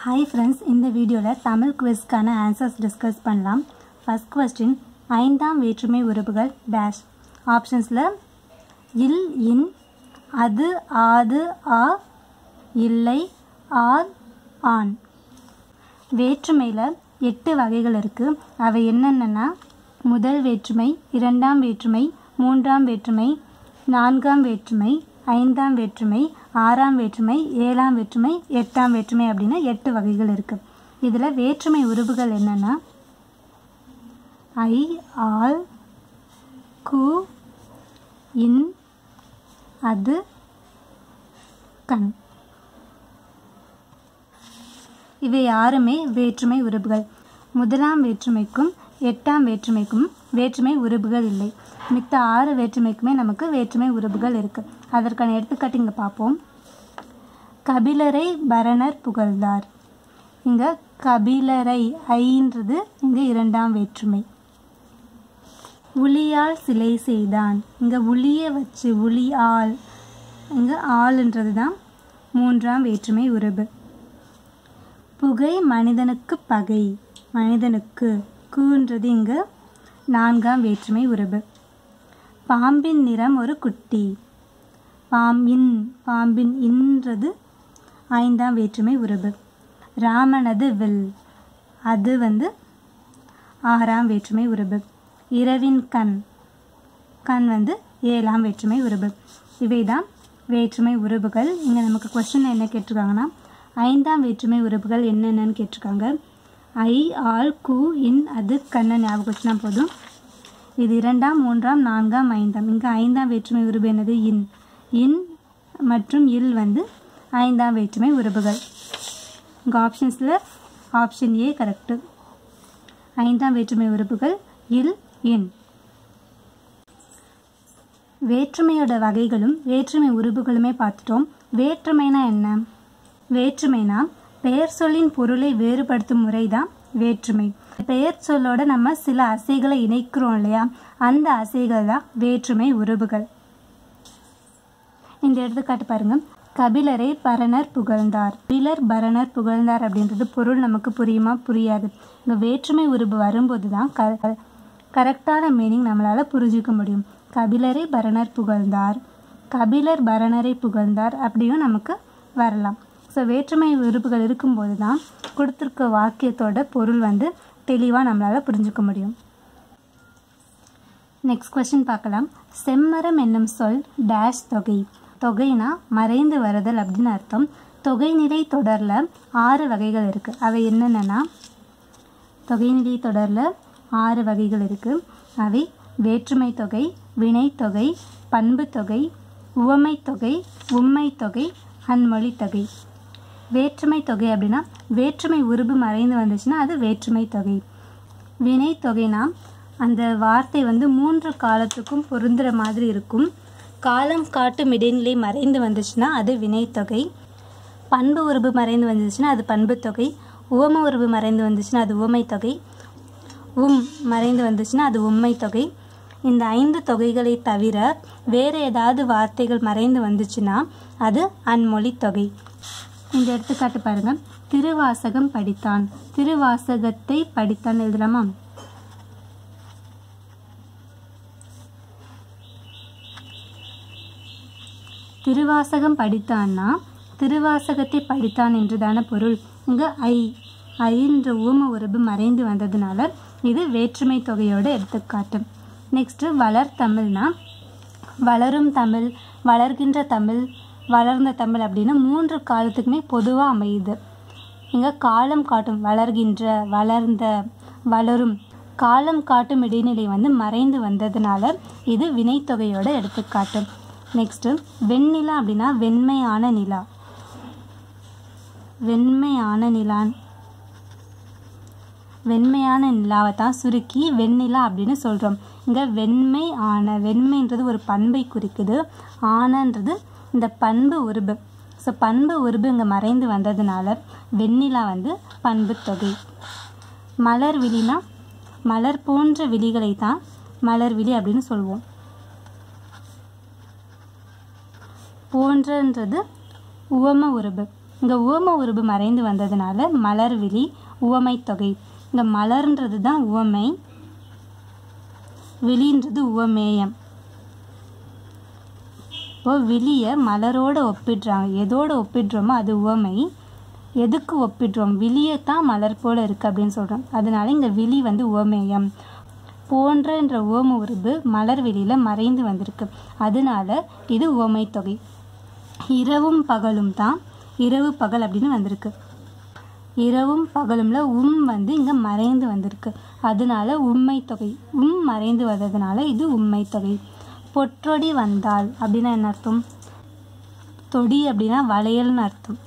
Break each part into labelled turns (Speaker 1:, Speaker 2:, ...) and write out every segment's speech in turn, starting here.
Speaker 1: hi friends இந்த வீடியோவில் தமிழ் குவிஸ்க்கான ஆன்சர்ஸ் டிஸ்கஸ் பண்ணலாம் ஃபஸ்ட் கொஸ்டின் ஐந்தாம் வேற்றுமை உறுப்புகள் டேஷ் ஆப்ஷன்ஸில் இல் இன் அது ஆது ஆ இல்லை ஆர் ஆன் வேற்றுமையில் எட்டு வகைகள் இருக்குது அவை என்னென்னா முதல் வேற்றுமை இரண்டாம் வேற்றுமை மூன்றாம் வேற்றுமை நான்காம் வேற்றுமை ஐந்தாம் வேற்றுமை ஆறாம் வேற்றுமை ஏழாம் வேற்றுமை எட்டாம் வேற்றுமை அப்படின்னு எட்டு வகைகள் இருக்குது இதில் வேற்றுமை உறுப்புகள் என்னென்னா ஐ ஆல் கு இன் அது கண் இவை யாருமே வேற்றுமை உறுப்புகள் முதலாம் வேற்றுமைக்கும் எட்டாம் வேற்றுமைக்கும் வேற்றுமை உறுப்புகள் இல்லை மித்த ஆறு வேற்றுமைக்குமே நமக்கு வேற்றுமை உறுப்புகள் இருக்குது அதற்கான எடுத்துக்காட்டு இங்கே பார்ப்போம் கபிலரை பரணர் புகழ்ந்தார் இங்கே கபிலரை ஐன்றது இங்கே இரண்டாம் வேற்றுமை உளியால் சிலை செய்தான் இங்கே உளியை வச்சு உளி ஆள் இங்கே ஆள்ன்றது தான் மூன்றாம் வேற்றுமை உறுப்பு புகை மனிதனுக்கு பகை மனிதனுக்கு கூன்றது இங்கு நான்காம் வேற்றுமை உருபு பாம்பின் நிறம் ஒரு குட்டி பாம்பின் பாம்பின் இன்றது ஐந்தாம் வேற்றுமை உருபு ராமனது வில் அது வந்து ஆறாம் வேற்றுமை உருபு இரவின் கண் கண் வந்து ஏழாம் வேற்றுமை உருபு இவை தான் வேற்றுமை உருபுகள் இங்கே நமக்கு கொஸ்டின் என்ன கேட்டிருக்காங்கன்னா ஐந்தாம் வேற்றுமை உறுப்புகள் என்னென்னு கேட்டிருக்காங்க ஐ ஆல் கு இன் அது கண்ண ஞாபகம் வச்சுனா போதும் இது இரண்டாம் மூன்றாம் நான்காம் ஐந்தாம் இங்கே ஐந்தாம் வேற்றுமை உறுப்பு என்னது இன் இன் மற்றும் இல் வந்து ஐந்தாம் வேற்றுமை உறுப்புகள் இங்கே ஆப்ஷன்ஸில் ஆப்ஷன் ஏ கரெக்டு ஐந்தாம் வேற்றுமை உறுப்புகள் இல் இன் வேற்றுமையோட வகைகளும் வேற்றுமை உறுப்புகளுமே பார்த்துட்டோம் வேற்றுமைனா என்ன வேற்றுமைனா பெயர் சொல்லின் பொருளை வேறுபடுத்தும் முறை தான் வேற்றுமை பெயர் சொல்லோட நம்ம சில அசைகளை இணைக்கிறோம் இல்லையா அந்த அசைகள் தான் வேற்றுமை உறவுகள் இந்த எடுத்துக்காட்டு பாருங்க கபிலரை பரணர் புகழ்ந்தார் கபிலர் பரணர் புகழ்ந்தார் அப்படின்றது பொருள் நமக்கு புரியுமா புரியாது இந்த வேற்றுமை உருவு வரும்போது தான் க கரெக்டான மீனிங் நம்மளால் புரிஞ்சிக்க முடியும் கபிலரை பரணர் புகழ்ந்தார் கபிலர் பரணரை புகழ்ந்தார் அப்படியும் நமக்கு வரலாம் ஸோ வேற்றுமை உறுப்புகள் இருக்கும்போது தான் கொடுத்துருக்க வாக்கியத்தோட பொருள் வந்து தெளிவாக நம்மளால் புரிஞ்சுக்க முடியும் நெக்ஸ்ட் கொஸ்டின் பார்க்கலாம் செம்மரம் என்னும் சொல் டேஷ் தொகை தொகைனா மறைந்து வருதல் அப்படின்னு அர்த்தம் தொகைநிலை தொடரில் ஆறு வகைகள் இருக்குது அவை என்னென்னா தொகைநிலை தொடரில் ஆறு வகைகள் இருக்குது அவை வேற்றுமை தொகை வினைத்தொகை பண்பு தொகை உவமை தொகை உண்மை தொகை அன்மொழி தொகை வேற்றுமை தொகை அப்படின்னா வேற்றுமை உருபு மறைந்து வந்துச்சுன்னா அது வேற்றுமை தொகை வினை தொகைனா அந்த வார்த்தை வந்து மூன்று காலத்துக்கும் பொருந்துகிற மாதிரி இருக்கும் காலம் காட்டும் இடைநிலை மறைந்து வந்துச்சுன்னா அது வினைத்தொகை பண்பு உருபு மறைந்து வந்துச்சுன்னா அது பண்பு தொகை உவம உருபு மறைந்து வந்துச்சுன்னா அது உவமை தொகை உம் மறைந்து வந்துச்சுன்னா அது உண்மை தொகை இந்த ஐந்து தொகைகளை தவிர வேறு ஏதாவது வார்த்தைகள் மறைந்து வந்துச்சுன்னா அது அன்மொழி தொகை இந்த எடுத்துக்காட்டு பாருங்க திருவாசகம் படித்தான் திருவாசகத்தை படித்தான் எழுதலாமா திருவாசகம் படித்தான்னா திருவாசகத்தை படித்தான் என்றுதான பொருள் இங்க ஐ ஐ என்ற ஊம உறவு மறைந்து வந்ததுனால இது வேற்றுமை தொகையோட எடுத்துக்காட்டு நெக்ஸ்ட்டு வளர் தமிழ்னா வளரும் தமிழ் வளர்கின்ற தமிழ் வளர்ந்த தமிழ் அப்படின்னு மூன்று காலத்துக்குமே பொதுவாக அமையுது இங்கே காலம் காட்டும் வளர்கின்ற வளர்ந்த வளரும் காலம் காட்டும் இடைநிலை வந்து மறைந்து வந்ததுனால இது வினைத்தொகையோட எடுத்துக்காட்டு நெக்ஸ்ட்டு வெண்ணிலா அப்படின்னா வெண்மையான நிலா வெண்மையான நிலான் வெண்மையான நிலாவை தான் சுருக்கி வெண்ணிலா அப்படின்னு சொல்கிறோம் இங்கே வெண்மை ஆன வெண்மைன்றது ஒரு பண்பை குறிக்குது ஆனன்றது இந்த பண்பு உருபு ஸோ பண்பு உருபு இங்கே மறைந்து வந்ததுனால வெண்ணிலா வந்து பண்பு தொகை மலர் விழினா மலர் போன்ற விழிகளை தான் மலர் விழி அப்படின்னு சொல்லுவோம் போன்றன்றது உவம உருபு இங்கே உவம உருபு மறைந்து வந்ததுனால மலர்விழி உவமை தொகை இங்கே மலர்ன்றது தான் உவமை விழின்றது உவமேயம் இப்போ விழியை மலரோட ஒப்பிடுறாங்க எதோட ஒப்பிடுறோமோ அது உவமை எதுக்கு ஒப்பிடுறோம் விழியை தான் மலர் போல இருக்கு அப்படின்னு சொல்கிறோம் அதனால இங்கே விழி வந்து உவமேயம் போன்றன்ற உவம உருபு மலர் வெளியில் மறைந்து வந்திருக்கு அதனால இது உவமை தொகை இரவும் பகலும் தான் இரவு பகல் அப்படின்னு வந்திருக்கு இரவும் பகலும்ல உம் வந்து இங்கே மறைந்து வந்திருக்கு அதனால உண்மை தொகை உம் மறைந்து வந்ததுனால இது உண்மை தொகை பொற்றொடி வந்தால் அப்படின்னா என்ன அர்த்தம் தொடி அப்படின்னா வளையல்னு அர்த்தம்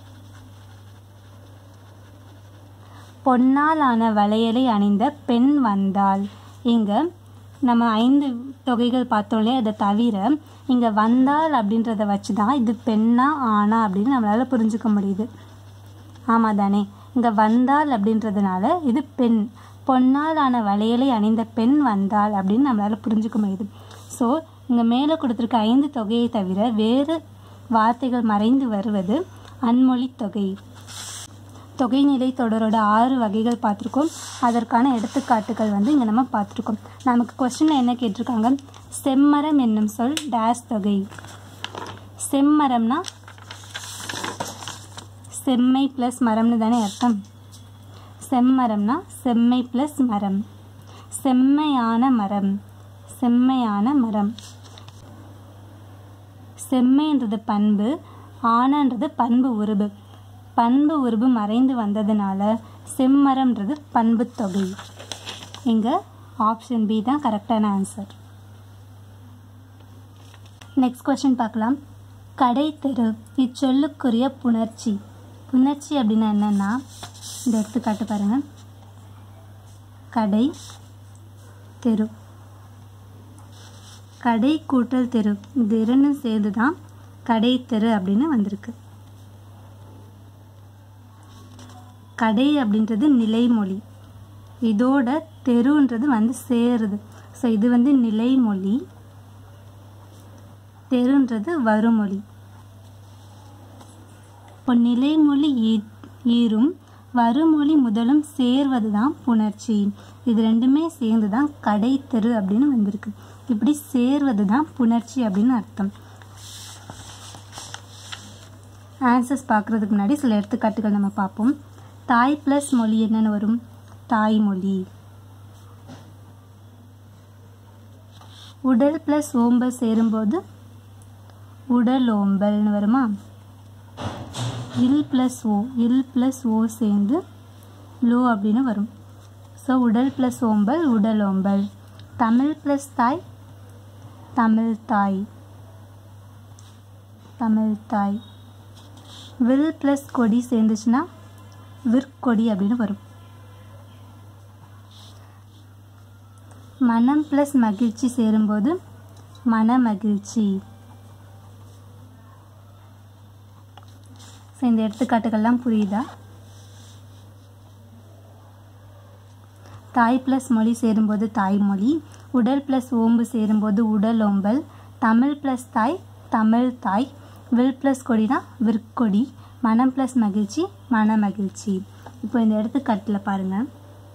Speaker 1: பொன்னால் ஆன வளையலை அணிந்த பெண் வந்தாள் இங்கே நம்ம ஐந்து தொகைகள் பார்த்தோம் இல்லையா அதை தவிர இங்கே வந்தாள் அப்படின்றத வச்சு தான் இது பெண்ணா ஆனா அப்படின்னு நம்மளால் புரிஞ்சுக்க முடியுது ஆமாம் தானே இங்கே வந்தாள் அப்படின்றதுனால இது பெண் பொன்னால் ஆன வளையலை அணிந்த பெண் வந்தாள் அப்படின்னு நம்மளால் புரிஞ்சுக்க முடியுது ஸோ இங்கே மேலே கொடுத்துருக்க ஐந்து தொகையை தவிர வேறு வார்த்தைகள் மறைந்து வருவது அன்மொழி தொகை தொகைநிலை தொடரோட ஆறு வகைகள் பார்த்துருக்கோம் அதற்கான எடுத்துக்காட்டுகள் வந்து இங்கே நம்ம பார்த்துருக்கோம் நமக்கு கொஸ்டினில் என்ன கேட்டிருக்காங்க செம்மரம் என்னும் சொல் டேஸ் தொகை செம்மரம்னா செம்மை ப்ளஸ் மரம்னு தானே அர்த்தம் செம்மரம்னா செம்மை ப்ளஸ் மரம் செம்மையான மரம் செம்மையான மரம் செம்மைன்றது பண்பு ஆனன்றது பண்பு உருபு பண்பு உருபு மறைந்து வந்ததுனால செம்மரம்ன்றது பண்பு தொகை இங்கே ஆப்ஷன் பி தான் கரெக்டான ஆன்சர் நெக்ஸ்ட் கொஸ்டின் பார்க்கலாம் கடை தெரு இச்சொல்லுக்குரிய புணர்ச்சி புணர்ச்சி அப்படின்னா என்னென்னா இந்த எடுத்துக்காட்டு பாருங்கள் கடை தெரு கடை கூட்டல் தெரு இது இரண்டும் சேர்ந்து தான் கடை தெரு அப்படின்னு வந்திருக்கு கடை அப்படின்றது நிலைமொழி இதோட தெருன்றது வந்து சேருது ஸோ இது வந்து நிலைமொழி தெருன்றது வருமொழி இப்போ நிலைமொழி ஈ- ஈரும் வருமொழி முதலும் சேர்வது தான் புணர்ச்சி இது ரெண்டுமே சேர்ந்து தான் கடை தெரு அப்படின்னு வந்திருக்கு இப்படி சேர்வது தான் புணர்ச்சி அப்படின்னு அர்த்தம் ஆன்சர்ஸ் பார்க்குறதுக்கு முன்னாடி சில எடுத்துக்காட்டுகள் நம்ம பார்ப்போம் தாய் ப்ளஸ் மொழி என்னென்னு வரும் தாய்மொழி உடல் ப்ளஸ் ஓம்பல் சேரும்போது உடலோம்பல்னு வருமா இல் ப்ளஸ் ஓ இல் ப்ளஸ் ஓ சேர்ந்து லோ அப்படின்னு வரும் ஸோ உடல் ப்ளஸ் ஓம்பல் உடலோம்பல் தமிழ் ப்ளஸ் தாய் தமிழ் தாய் தமிழ் தாய் வில் ப்ளஸ் கொடி சேர்ந்துச்சுன்னா விற்கொடி அப்படின்னு வரும் மனம் ப்ளஸ் மகிழ்ச்சி சேரும்போது மன மகிழ்ச்சி ஸோ இந்த எடுத்துக்காட்டுகள்லாம் புரியுதா தாய் ப்ளஸ் மொழி சேரும்போது தாய்மொழி உடல் ப்ளஸ் ஓம்பு சேரும்போது உடல் ஓம்பல் தமிழ் ப்ளஸ் தாய் தமிழ் தாய் வில் ப்ளஸ் கொடினா விற்கொடி மனம் ப்ளஸ் மகிழ்ச்சி மன மகிழ்ச்சி இப்போ இந்த எடுத்துக்காட்டில் பாருங்கள்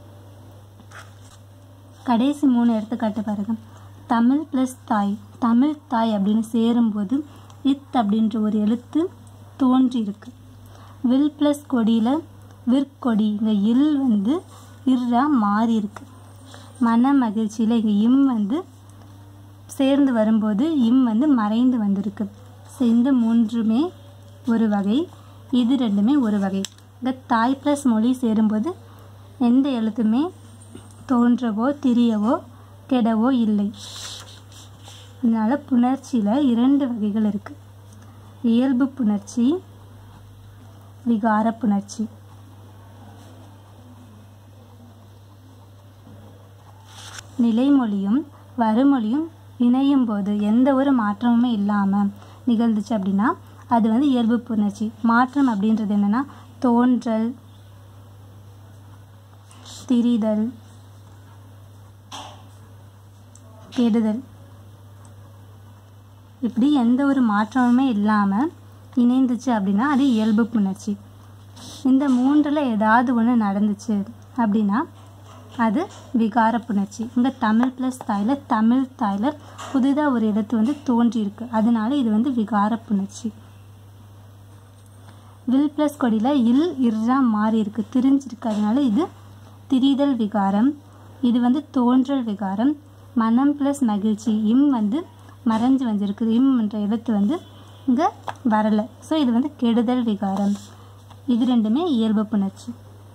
Speaker 1: கடைசி மூணு எடுத்துக்காட்டு பாருங்க தமிழ் ப்ளஸ் தாய் தமிழ் தாய் அப்படின்னு சேரும்போது இத் அப்படின்ற ஒரு எழுத்து தோன்றி இருக்கு வில் ப்ளஸ் கொடியில் விற்கொடி இங்கே இல் வந்து இர்ரா மாறி இருக்கு மன மகிழ்ச்சியில் இங்கே இம் வந்து சேர்ந்து வரும்போது இம் வந்து மறைந்து வந்திருக்கு ஸோ இந்த மூன்றுமே ஒரு வகை இது ரெண்டுமே ஒரு வகை இங்கே தாய் ப்ளஸ் மொழி சேரும்போது எந்த எழுத்துமே தோன்றவோ திரியவோ கெடவோ இல்லை அதனால் புணர்ச்சியில் இரண்டு வகைகள் இருக்குது இயல்பு புணர்ச்சி விகார புணர்ச்சி நிலைமொழியும் வருமொழியும் இணையும் போது எந்த ஒரு மாற்றமுமே இல்லாமல் நிகழ்ந்துச்சு அப்படின்னா அது வந்து இயல்பு புணர்ச்சி மாற்றம் அப்படின்றது என்னென்னா தோன்றல் திரிதல் கெடுதல் இப்படி எந்த ஒரு மாற்றமுமே இல்லாமல் இணைந்துச்சு அப்படின்னா அது இயல்பு புணர்ச்சி இந்த மூன்றில் ஏதாவது ஒன்று நடந்துச்சு அப்படின்னா அது விகார புணர்ச்சி இங்கே தமிழ் ப்ளஸ் தாயில் தமிழ் தாயில் புதிதாக ஒரு எழுத்து வந்து தோன்றியிருக்கு அதனால இது வந்து விகார புணர்ச்சி வில் ப்ளஸ் கொடியில் இல் இர்ரா மாறி இருக்கு திரிஞ்சிருக்கு அதனால இது திரிதல் விகாரம் இது வந்து தோன்றல் விகாரம் மனம் ப்ளஸ் மகிழ்ச்சி இம் வந்து மறைஞ்சு வந்திருக்கு இம் என்ற எழுத்து வந்து இங்கே வரலை ஸோ இது வந்து கெடுதல் விகாரம் இது ரெண்டுமே இயல்பு புணர்ச்சி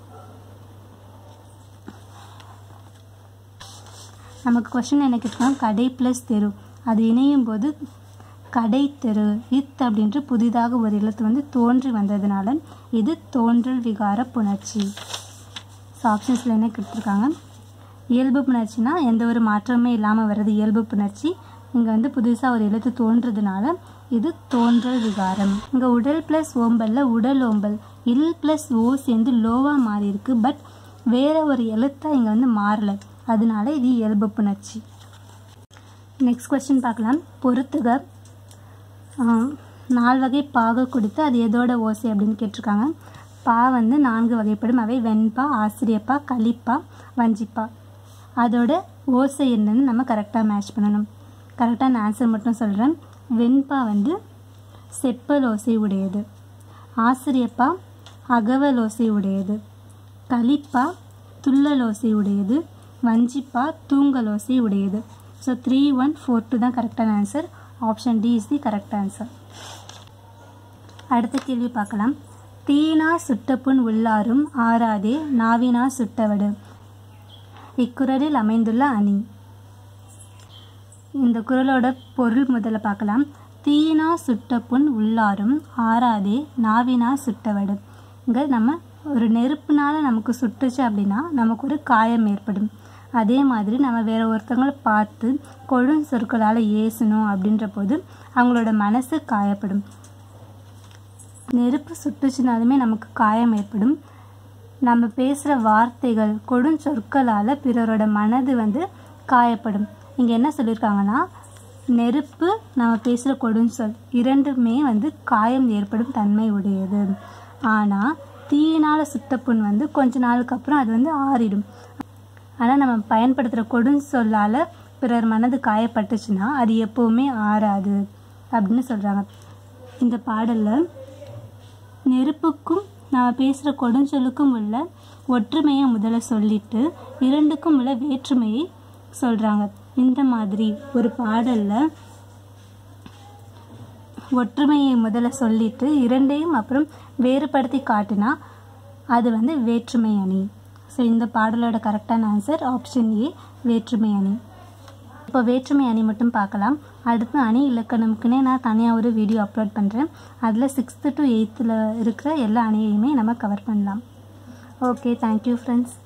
Speaker 1: நமக்கு கொஷின் என்ன கேட்கலாம் கடை ப்ளஸ் தெரு அது இணையும் போது கடை தெரு இத் அப்படின்ற புதிதாக ஒரு எழுத்து வந்து தோன்றி வந்ததுனால இது தோன்றல் விகார புணர்ச்சி ஸோ ஆப்ஷன்ஸில் என்ன கொடுத்துருக்காங்க இயல்பு புணர்ச்சினா எந்த ஒரு மாற்றமே இல்லாமல் வர்றது இயல்பு புணர்ச்சி இங்கே வந்து புதுசாக ஒரு எழுத்து தோன்றதுனால இது தோன்றல் விகாரம் இங்கே உடல் ப்ளஸ் ஓம்பலில் உடல் ஓம்பல் இல் ப்ளஸ் ஓ சேர்ந்து லோவாக மாறி இருக்கு பட் வேற ஒரு எழுத்தாக இங்கே வந்து மாறலை அதனால இது இயல்பு புணர்ச்சி நெக்ஸ்ட் கொஸ்டின் பார்க்கலாம் பொறுத்துக ஆஹ், நால் வகை பாக கொடுத்து அது எதோட ஓசை அப்படின்னு கேட்டிருக்காங்க பா வந்து நான்கு வகைப்படும் அவை வெண்பா ஆசிரியப்பா களிப்பா வஞ்சிப்பா அதோட ஓசை என்னன்னு நம்ம கரெக்டாக மேட்ச் பண்ணணும் கரெக்டான ஆன்சர் மட்டும் சொல்கிறேன் வெண்பா வந்து செப்பல் ஓசை உடையது ஆசிரியப்பா அகவல் ஓசை உடையது களிப்பா துள்ளல் ஓசை உடையது வஞ்சிப்பா தூங்கல் ஓசை உடையது so three one four two தான் கரெக்டான answer option D is the correct answer அடுத்த கேள்வி பார்க்கலாம் தீனா சுட்டப்புண் உள்ளாரும் ஆறாதே நாவினா சுட்டவடு இக்குறளில் அமைந்துள்ள அணி இந்த குறளோட பொருள் முதல்ல பார்க்கலாம் தீயினா சுட்ட புண் உள்ளாரும் ஆறாதே நாவினா சுட்டவடு இங்கே நம்ம ஒரு நெருப்புனால நமக்கு சுட்டுச்சு அப்படின்னா நமக்கு ஒரு காயம் ஏற்படும் அதே மாதிரி நம்ம வேற ஒருத்தவங்களை பார்த்து கொழும் சொற்களால் ஏசணும் அப்படின்ற போது அவங்களோட மனசு காயப்படும் நெருப்பு சுட்டுச்சுனாலுமே நமக்கு காயம் ஏற்படும் நம்ம பேசுகிற வார்த்தைகள் கொடுஞ்சொற்களால் பிறரோட மனது வந்து காயப்படும் இங்கே என்ன சொல்லியிருக்காங்கன்னா நெருப்பு நம்ம பேசுகிற கொடுஞ்சொல் இரண்டுமே வந்து காயம் ஏற்படும் தன்மை உடையது ஆனால் தீயினால் சுட்டப்புண் வந்து கொஞ்ச நாளுக்கு அப்புறம் அது வந்து ஆறிடும் ஆனால் நம்ம பயன்படுத்துகிற கொடுஞ்சொல்லால் பிறர் மனது காயப்பட்டுச்சுன்னா அது எப்போவுமே ஆறாது அப்படின்னு சொல்கிறாங்க இந்த பாடலில் நெருப்புக்கும் நாம் பேசுகிற கொடுஞ்சொல்லுக்கும் உள்ள ஒற்றுமையை முதல்ல சொல்லிட்டு இரண்டுக்கும் உள்ள வேற்றுமையை சொல்கிறாங்க இந்த மாதிரி ஒரு பாடலில் ஒற்றுமையை முதல்ல சொல்லிட்டு இரண்டையும் அப்புறம் வேறுபடுத்தி காட்டினா அது வந்து வேற்றுமை அணி ஸோ இந்த பாடலோட கரெக்டான ஆன்சர் ஆப்ஷன் ஏ வேற்றுமை அணி இப்போ வேற்றுமை அணி மட்டும் பார்க்கலாம் அடுத்து அணி இலக்கணமுக்குன்னே நான் தனியாக ஒரு வீடியோ அப்லோட் பண்ணுறேன் அதில் சிக்ஸ்த்து டு எயித்தில் இருக்கிற எல்லா அணியையுமே நம்ம கவர் பண்ணலாம் ஓகே தேங்க்யூ ஃப்ரெண்ட்ஸ்